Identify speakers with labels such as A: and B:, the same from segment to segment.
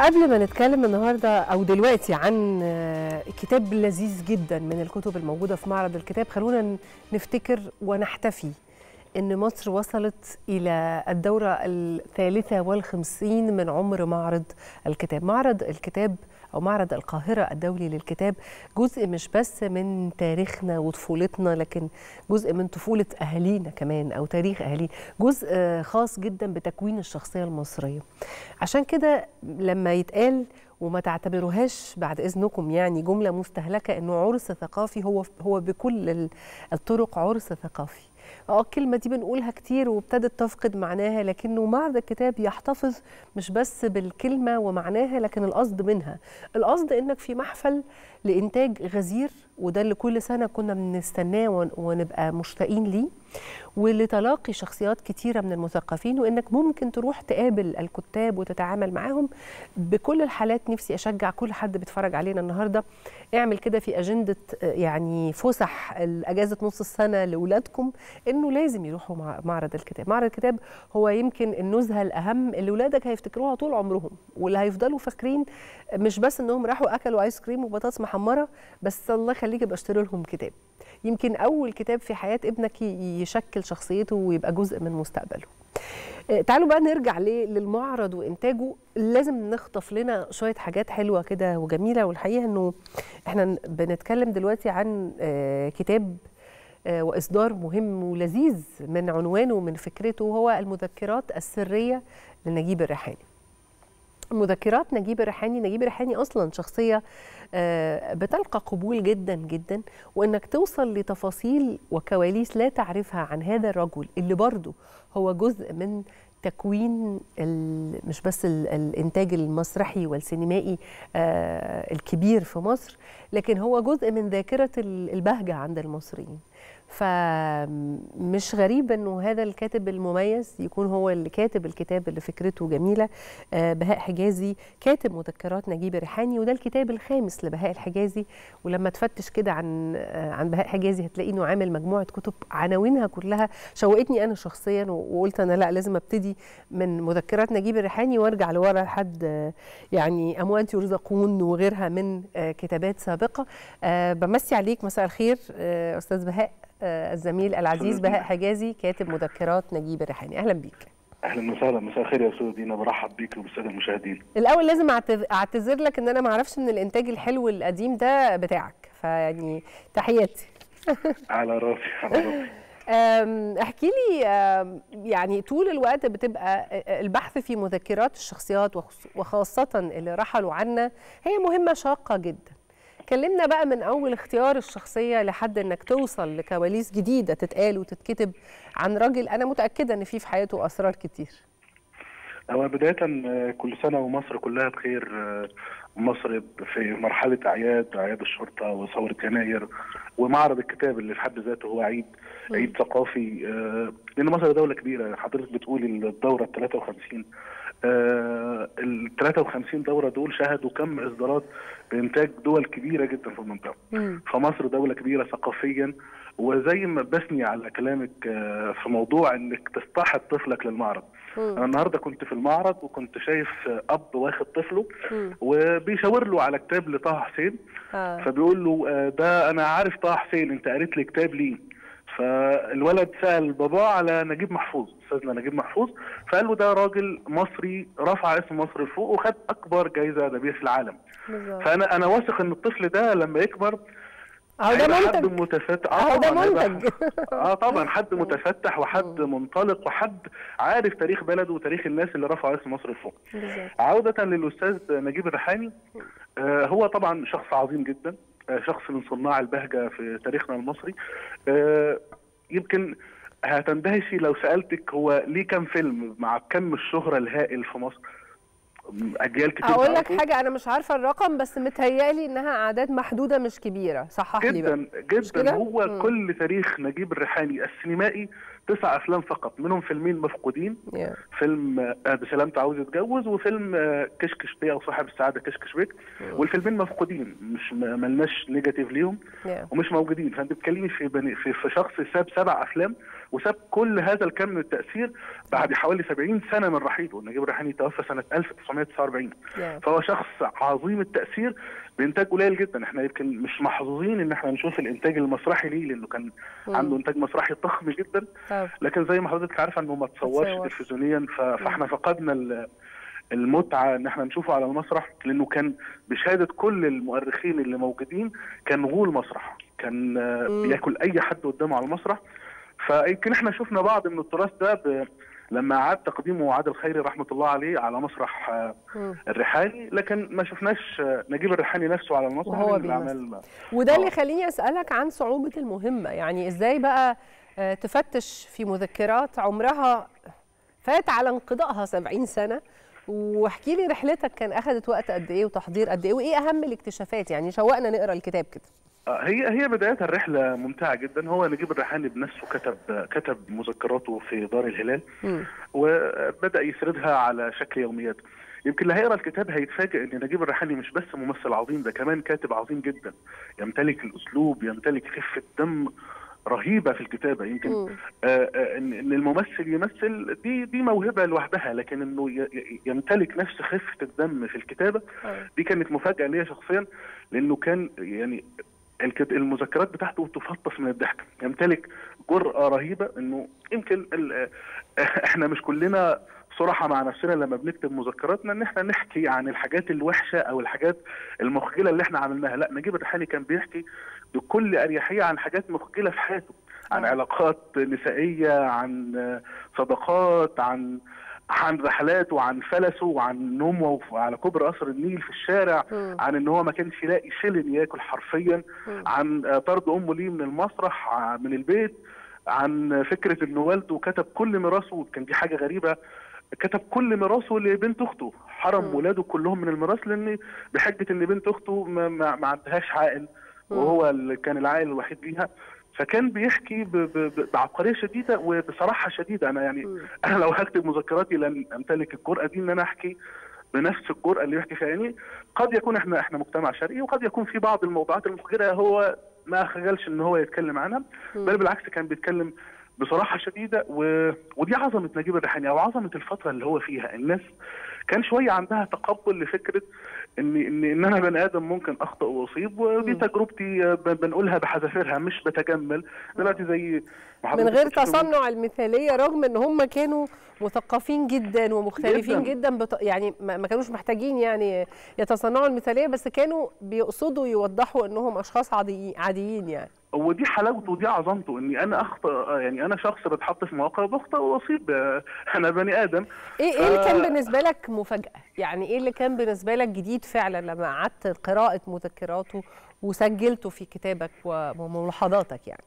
A: قبل ما نتكلم النهارده او دلوقتي عن آه، كتاب لذيذ جدا من الكتب الموجوده في معرض الكتاب خلونا نفتكر ونحتفي ان مصر وصلت الى الدوره الثالثه والخمسين من عمر معرض الكتاب معرض الكتاب او معرض القاهره الدولي للكتاب جزء مش بس من تاريخنا وطفولتنا لكن جزء من طفوله اهالينا كمان او تاريخ اهالينا جزء آه، خاص جدا بتكوين الشخصيه المصريه عشان كده لما يتقال وما تعتبروهاش بعد اذنكم يعني جمله مستهلكه انه عرس ثقافي هو هو بكل ال- الطرق عرس ثقافي اه الكلمه دي بنقولها كتير وابتدت تفقد معناها لكنه معرض الكتاب يحتفظ مش بس بالكلمه ومعناها لكن القصد منها القصد انك في محفل لانتاج غزير وده اللي كل سنه كنا بنستناه ون- ونبقى مشتاقين ليه ولتلاقي شخصيات كتيره من المثقفين وانك ممكن تروح تقابل الكتاب وتتعامل معاهم بكل الحالات نفسي اشجع كل حد بيتفرج علينا النهارده اعمل كده في اجنده آه، يعني فسح اجازه نص السنه لاولادكم انه لازم يروحوا مع معرض الكتاب معرض الكتاب هو يمكن النزهه الاهم اللي ولادك هيفتكروها طول عمرهم واللي هيفضلوا فاكرين مش بس انهم راحوا اكلوا ايس كريم وبطاطس محمره بس الله يخليك يبقى اشتري لهم كتاب يمكن اول كتاب في حياه ابنك ي- يشكل شخصيته ويبقى جزء من مستقبله آه، تعالوا بقى نرجع ل- للمعرض وانتاجه لازم نخطف لنا شويه حاجات حلوه كده وجميله والحقيقه انه احنا ن- بنتكلم دلوقتي عن آه، كتاب آه، واصدار مهم ولذيذ من عنوانه ومن فكرته هو المذكرات السريه لنجيب الريحاني مذكرات نجيب الريحاني نجيب الريحاني اصلا شخصيه آه، بتلقى قبول جدا جدا وانك توصل لتفاصيل وكواليس لا تعرفها عن هذا الرجل اللي برضه هو جزء من تكوين ال- مش بس ال- الانتاج المسرحي والسينمائي آه، الكبير في مصر لكن هو جزء من ذاكره ال- البهجه عند المصريين فمش غريب انه هذا الكاتب المميز يكون هو اللي كاتب الكتاب اللي فكرته جميله آه، بهاء حجازي كاتب مذكرات نجيب الريحاني وده الكتاب الخامس لبهاء الحجازي ولما تفتش كده عن آه، عن بهاء حجازي هتلاقي انه عامل مجموعه كتب عناوينها كلها شوقتني انا شخصيا وقلت انا لا لازم ابتدي من مذكرات نجيب الريحاني وارجع لورا لحد آه، يعني اموات يرزقون وغيرها من آه، كتابات سابقه آه، بمسي عليك مساء الخير آه، استاذ بهاء آه، الزميل العزيز
B: أهلاً
A: بهاء
B: بيك.
A: حجازي كاتب مذكرات نجيب الريحاني اهلا بيك
B: اهلا وسهلا مساء الخير يا استاذ دينا برحب بيك وبالساده المشاهدين
A: الاول لازم أعتذ- اعتذر لك ان انا ما اعرفش ان الانتاج الحلو القديم ده بتاعك فيعني تحياتي
B: على راسي على راسي
A: أم، احكي لي أم، يعني طول الوقت بتبقى البحث في مذكرات الشخصيات وخص- وخاصة اللي رحلوا عنا هي مهمة شاقة جدا كلمنا بقى من أول اختيار الشخصية لحد إنك توصل لكواليس جديدة تتقال وتتكتب عن راجل أنا متأكدة إن فيه في حياته أسرار كتير
B: هو بدايه آه، كل سنه ومصر كلها بخير آه، مصر في مرحله اعياد اعياد الشرطه وثوره يناير ومعرض الكتاب اللي في حد ذاته هو عيد
A: مم.
B: عيد ثقافي آه، لان مصر دوله كبيره حضرتك بتقولي الدوره ال 53 آه، ال 53 دوره دول شهدوا كم اصدارات بانتاج دول كبيره جدا في المنطقه
A: مم.
B: فمصر دولة كبيرة ثقافيا وزي ما بثني على كلامك آه، في موضوع انك تصطحب طفلك للمعرض انا
A: مم.
B: النهارده كنت في المعرض وكنت شايف آه، اب واخد طفله
A: مم.
B: وبيشاور له على كتاب لطه حسين
A: آه.
B: فبيقول له آه، ده انا عارف طه حسين انت قريت لي كتاب ليه فالولد سال باباه على نجيب محفوظ استاذنا نجيب محفوظ فقال له ده راجل مصري رفع اسم مصر لفوق وخد اكبر جائزه ادبيه في العالم
A: بالظبط.
B: فانا انا واثق ان الطفل ده لما يكبر
A: أهو ده
B: هيبقى حد
A: منتج
B: متفتح
A: أهو ده
B: طبعاً هيبقى
A: منتج
B: اه طبعا حد متفتح وحد منطلق وحد عارف تاريخ بلده وتاريخ الناس اللي رفعوا اسم مصر لفوق
A: بالظبط
B: عودة للأستاذ نجيب الريحاني آه هو طبعا شخص عظيم جدا آه شخص من صناع البهجة في تاريخنا المصري آه يمكن هتندهشي لو سألتك هو ليه كم فيلم مع كم الشهرة الهائل في مصر أجيال كتير
A: اقول لك
B: تعرفه.
A: حاجه انا مش عارفه الرقم بس متهيألي انها اعداد محدوده مش كبيره صحح لي بقى
B: جدا
A: مش كده؟
B: جدا هو
A: مم.
B: كل تاريخ نجيب الريحاني السينمائي تسع افلام فقط منهم فيلمين مفقودين
A: يا.
B: فيلم آه، بسلامته عاوز يتجوز وفيلم آه، كشكش بيه او صاحب السعاده كشكش بيك والفيلمين مفقودين مش م- ملناش نيجاتيف ليهم
A: يا.
B: ومش موجودين فانت بتتكلمي في بني في, في شخص ساب سبع افلام وساب كل هذا الكم من التاثير بعد حوالي 70 سنه من رحيله نجيب الريحاني توفى سنه 1949
A: Yeah.
B: فهو شخص عظيم التاثير بانتاج قليل جدا احنا يمكن مش محظوظين ان احنا نشوف الانتاج المسرحي ليه لانه كان
A: مم.
B: عنده انتاج مسرحي ضخم جدا
A: طب
B: لكن زي ما حضرتك عارفه انه ما تصورش
A: تصورش.
B: تلفزيونيا ف- فاحنا فقدنا ال- المتعه ان احنا نشوفه على المسرح لانه كان بشهاده كل المؤرخين اللي موجودين كان غول مسرح كان آه،
A: مم.
B: بياكل اي حد قدامه على المسرح فيمكن احنا شفنا بعض من التراث ده ب... لما عاد تقديمه عادل خيري رحمه الله عليه على مسرح آه،
A: مم.
B: الريحاني لكن ما شفناش آه، نجيب الريحاني نفسه على المسرح
A: وهو
B: لأن
A: بيمثل.
B: الأعمال
A: وده اللي
B: آه.
A: يخليني اسالك عن صعوبه المهمه يعني ازاي بقى آه، تفتش في مذكرات عمرها فات على انقضائها 70 سنه واحكي لي رحلتك كان اخذت وقت قد ايه وتحضير قد ايه وايه اهم الاكتشافات يعني شوقنا نقرا الكتاب كده
B: آه، هي هي بداية الرحلة ممتعة جدا هو نجيب الريحاني بنفسه كتب كتب مذكراته في دار الهلال
A: مم.
B: وبدأ يسردها على شكل يوميات يمكن اللي هيقرا الكتاب هيتفاجئ ان نجيب الريحاني مش بس ممثل عظيم ده كمان كاتب عظيم جدا يمتلك الاسلوب يمتلك خفة دم رهيبة في الكتابة يمكن
A: مم.
B: آه، آه، ان إن الممثل يمثل دي دي موهبة لوحدها لكن انه ي- ي- يمتلك نفس خفة الدم في الكتابة
A: آه.
B: دي كانت مفاجاه ليا شخصيا لانه كان يعني الكت- المذكرات بتاعته تفطس من الضحك يمتلك جرأة رهيبة انه يمكن ال- احنا مش كلنا صراحة مع نفسنا لما بنكتب مذكراتنا ان احنا نحكي عن الحاجات الوحشة او الحاجات المخجلة اللي احنا عملناها لا نجيب الريحاني كان بيحكي بكل اريحية عن حاجات مخجلة في حياته عن
A: آه.
B: علاقات نسائية عن صداقات عن عن رحلاته وعن فلسه وعن نومه على كوبري قصر النيل في الشارع
A: مم.
B: عن ان هو ما كانش يلاقي شلن ياكل حرفيا
A: مم.
B: عن آه، طرد امه ليه من المسرح ع- من البيت عن فكره ان والده كتب كل ميراثه كان دي حاجه غريبه كتب كل ميراثه لبنت اخته حرم
A: مم.
B: ولاده كلهم من الميراث لان بحجه ان بنت اخته ما, ما, ما عندهاش عائل
A: مم.
B: وهو اللي كان العائل الوحيد ليها فكان بيحكي ب- ب- ب- بعبقريه شديده وبصراحه شديده انا يعني
A: مم.
B: انا لو هكتب مذكراتي لن امتلك الجرأه دي ان انا احكي بنفس الجرأه اللي بيحكي فيها يعني قد يكون احنا احنا مجتمع شرقي وقد يكون في بعض الموضوعات المخجله هو ما خجلش ان هو يتكلم عنها
A: مم.
B: بل بالعكس كان بيتكلم بصراحه شديده و... ودي عظمه نجيب الريحاني او عظمه الفتره اللي هو فيها الناس كان شويه عندها تقبل لفكره ان ان ان انا بني ادم ممكن اخطا واصيب ودي
A: مم.
B: تجربتي آه، ب- بنقولها بحذافيرها مش بتجمل دلوقتي زي ما
A: من
B: حضرتك
A: غير
B: بتشوفي-
A: تصنع المثاليه رغم ان هم كانوا مثقفين جدا ومختلفين
B: جداً.
A: جدا, بط... يعني ما ما كانوش محتاجين يعني يتصنعوا المثاليه بس كانوا بيقصدوا يوضحوا انهم اشخاص عاديين عاديين يعني
B: ودي حلاوته ودي عظمته اني انا اخطا يعني انا شخص بتحط في مواقع بخطا واصيب آه، انا بني ادم
A: ايه ايه اللي كان
B: ف-
A: بالنسبه لك مفاجاه يعني ايه اللي كان بالنسبه لك جديد فعلا لما قعدت قراءه مذكراته وسجلته في كتابك وملاحظاتك يعني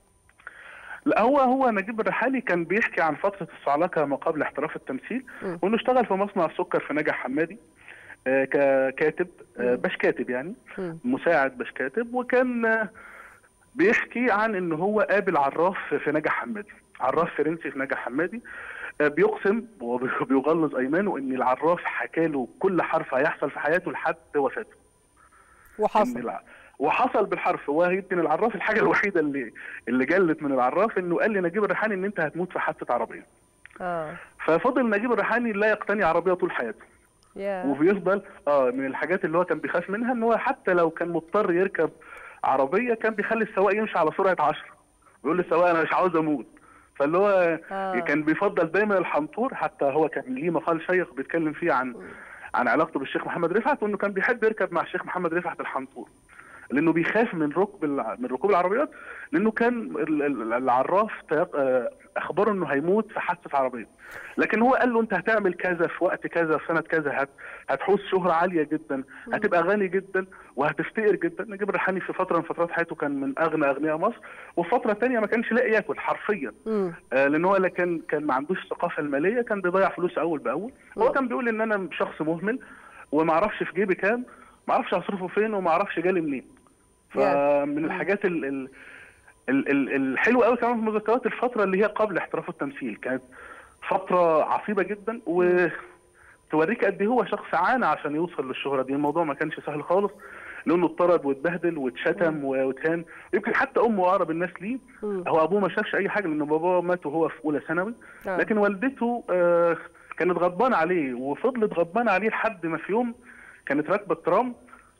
B: لا هو هو نجيب الريحاني كان بيحكي عن فتره الصعلكه ما قبل احتراف التمثيل
A: م.
B: وانه اشتغل في مصنع السكر في نجع حمادي آه، ككاتب آه،
A: م.
B: باش كاتب يعني
A: م.
B: مساعد باش كاتب وكان آه، بيحكي عن ان هو قابل عراف في نجع حمادي عراف فرنسي في نجع حمادي آه، بيقسم وبيغلظ ايمانه ان العراف حكى له كل حرف هيحصل في حياته لحد وفاته إن
A: وحصل
B: الع- وحصل بالحرف ويمكن العراف الحاجه الوحيده اللي اللي جلت من العراف انه قال لنجيب الريحاني ان انت هتموت في حادثه عربيه
A: اه
B: ففضل نجيب الريحاني لا يقتني عربيه طول حياته
A: يا
B: وبيفضل اه من الحاجات اللي هو كان بيخاف منها ان هو حتى لو كان مضطر يركب عربيه كان بيخلي السواق يمشي على سرعه 10 بيقول للسواق انا مش عاوز اموت فاللي هو
A: آه.
B: كان بيفضل دايما الحنطور حتى هو كان ليه مقال شيق بيتكلم فيه عن عن علاقته بالشيخ محمد رفعت وانه كان بيحب يركب مع الشيخ محمد رفعت الحنطور لانه بيخاف من ركب الع- من ركوب العربيات لانه كان ال- ال- العراف تيق- آه، اخبره انه هيموت في حادثه عربيه لكن هو قال له انت هتعمل كذا في وقت كذا في سنه كذا هت هتحوز شهره عاليه جدا هتبقى غني جدا وهتفتقر جدا نجيب الريحاني في فتره من فترات حياته كان من اغنى اغنياء مصر وفي فتره تانية ما كانش لاقي ياكل حرفيا
A: مم.
B: آه، لان هو لا كان كان ما عندوش الثقافه الماليه كان بيضيع فلوس اول باول هو
A: مم.
B: كان بيقول ان انا شخص مهمل وما اعرفش في جيبي كام ما اعرفش اصرفه فين وما اعرفش جالي منين فمن الحاجات ال ال ال ال الحلوه قوي كمان في مذكرات الفتره اللي هي قبل احتراف التمثيل كانت فتره عصيبه جدا و توريك قد ايه هو شخص عانى عشان يوصل للشهره دي الموضوع ما كانش سهل خالص لانه اتطرد واتبهدل واتشتم وكان يمكن حتى امه اقرب الناس ليه هو ابوه ما شافش اي حاجه لان باباه مات وهو في اولى ثانوي
A: آه.
B: لكن والدته آه، كانت غضبانه عليه وفضلت غضبانه عليه لحد ما في يوم كانت راكبه الترام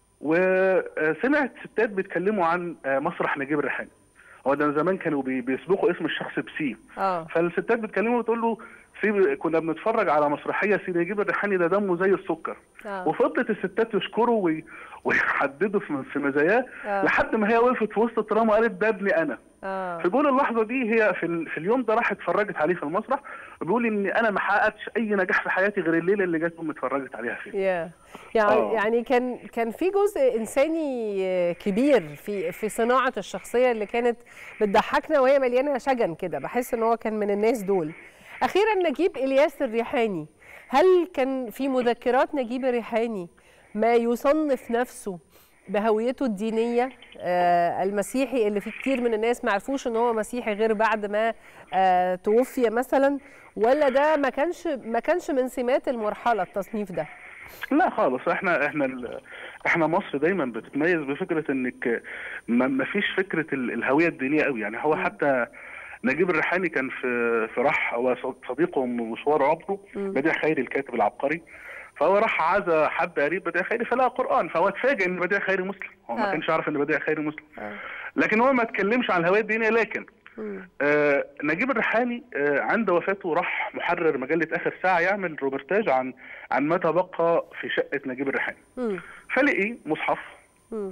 B: وسمعت ستات بيتكلموا عن آه، مسرح نجيب الريحاني هو ده زمان كانوا بي- بيسبقوا اسم الشخص بسي
A: اه
B: فالستات بتكلمه وتقول له سي كنا بنتفرج على مسرحيه سي نجيب الريحاني ده دمه زي السكر
A: آه.
B: وفضلت الستات يشكروا وي... ويحددوا في في مزاياه
A: آه.
B: لحد ما هي وقفت في وسط الترام وقالت ده ابني انا
A: اه
B: في جول اللحظه دي هي في, ال... في اليوم ده راحت اتفرجت عليه في المسرح وبيقول ان انا ما حققتش اي نجاح في حياتي غير الليله اللي جت امي اتفرجت عليها فيه
A: يا يعني
B: آه.
A: يعني كان كان في جزء انساني آه، كبير في في صناعه الشخصيه اللي كانت بتضحكنا وهي مليانه شجن كده بحس ان هو كان من الناس دول اخيرا نجيب الياس الريحاني هل كان في مذكرات نجيب الريحاني ما يصنف نفسه بهويته الدينيه آه المسيحي اللي في كتير من الناس ما عرفوش ان هو مسيحي غير بعد ما آه توفي مثلا ولا ده ما كانش ما كانش من سمات المرحله التصنيف ده
B: لا خالص احنا احنا ال... احنا مصر دايما بتتميز بفكره انك ما ما فيش فكره ال- الهويه الدينيه قوي يعني هو حتى نجيب الريحاني كان في في راح هو صديقه مشوار عمره بديع خيري الكاتب العبقري فهو راح عزا حد قريب بديع خيري فلقى قران فهو اتفاجئ ان بديع خيري مسلم هو ما
A: آه.
B: كانش يعرف ان بديع خيري مسلم
A: آه.
B: لكن هو ما اتكلمش عن الهويه الدينيه لكن
A: مم.
B: آه نجيب الريحاني آه عند وفاته راح محرر مجله اخر ساعه يعمل روبرتاج عن عن ما تبقى في شقه نجيب الريحاني
A: مم.
B: فلقي مصحف
A: مم.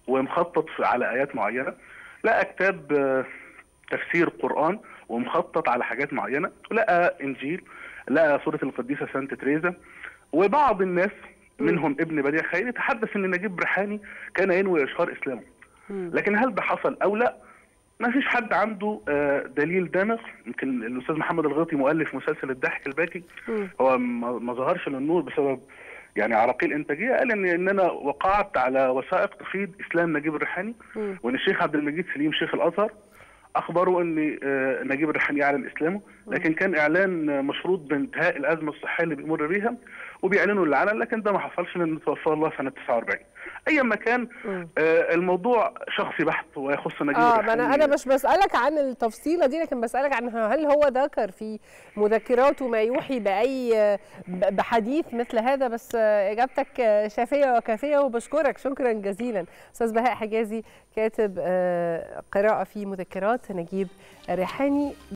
B: ومخطط في- على ايات معينه لقى كتاب آه، تفسير قران ومخطط على حاجات معينه لقى انجيل لقى سوره القديسه سانت تريزا وبعض الناس منهم ابن بديع خيري تحدث ان نجيب ريحاني كان ينوي اشهار اسلامه
A: مم.
B: لكن هل ده حصل او لا ما فيش حد عنده آه، دليل دامغ يمكن الاستاذ محمد الغيطي مؤلف مسلسل الضحك الباكي
A: مم.
B: هو ما ما ظهرش للنور بسبب يعني عراقيل انتاجيه قال ان ان انا وقعت على وثائق تفيد اسلام نجيب الريحاني
A: مم.
B: وان الشيخ عبد المجيد سليم شيخ الازهر اخبروا ان آه، نجيب الريحاني اعلن اسلامه لكن كان اعلان آه، مشروط بانتهاء الازمه الصحيه اللي بيمر بيها وبيعلنوا الاعلان لكن ده ما حصلش لان توفى الله سنه 49 ايا ما كان
A: مم.
B: آه، الموضوع شخصي بحت ويخص نجيب
A: اه ما
B: الريحاني
A: انا انا مش بسالك عن التفصيله دي لكن بسالك عن هل هو ذكر في مذكراته ما يوحي باي ب- بحديث مثل هذا بس آه، اجابتك آه، شافيه وكافيه وبشكرك شكرا جزيلا استاذ بهاء حجازي كاتب آه، قراءه في مذكرات نجيب الريحاني